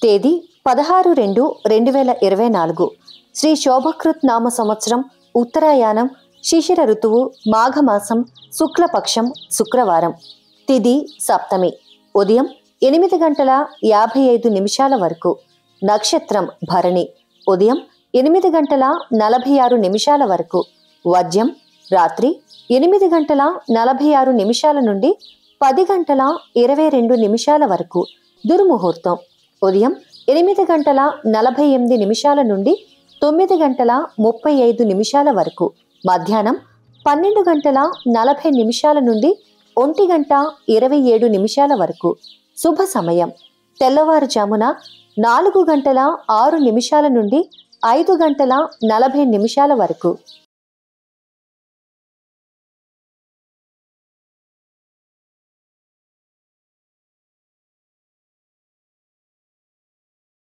తేదీ పదహారు రెండు రెండు వేల ఇరవై నాలుగు శ్రీ శోభకృత్ నామ సంవత్సరం ఉత్తరాయణం శిశిర ఋతువు మాఘమాసం శుక్లపక్షం శుక్రవారం తిది సప్తమి ఉదయం ఎనిమిది గంటల యాభై ఐదు నిమిషాల వరకు నక్షత్రం భరణి ఉదయం ఎనిమిది గంటల నలభై ఆరు నిమిషాల వరకు వద్యం రాత్రి ఎనిమిది గంటల నలభై ఆరు నిమిషాల నుండి పది గంటల ఇరవై రెండు నిమిషాల వరకు దుర్ముహూర్తం ఉదయం ఎనిమిది గంటల నలభై ఎనిమిది నిమిషాల నుండి తొమ్మిది గంటల ముప్పై ఐదు నిమిషాల వరకు మధ్యాహ్నం పన్నెండు గంటల నలభై నిమిషాల నుండి ఒంటి గంట ఇరవై ఏడు నిమిషాల వరకు శుభ సమయం తెల్లవారుజామున నాలుగు గంటల ఆరు నిమిషాల నుండి ఐదు గంటల నలభై నిమిషాల వరకు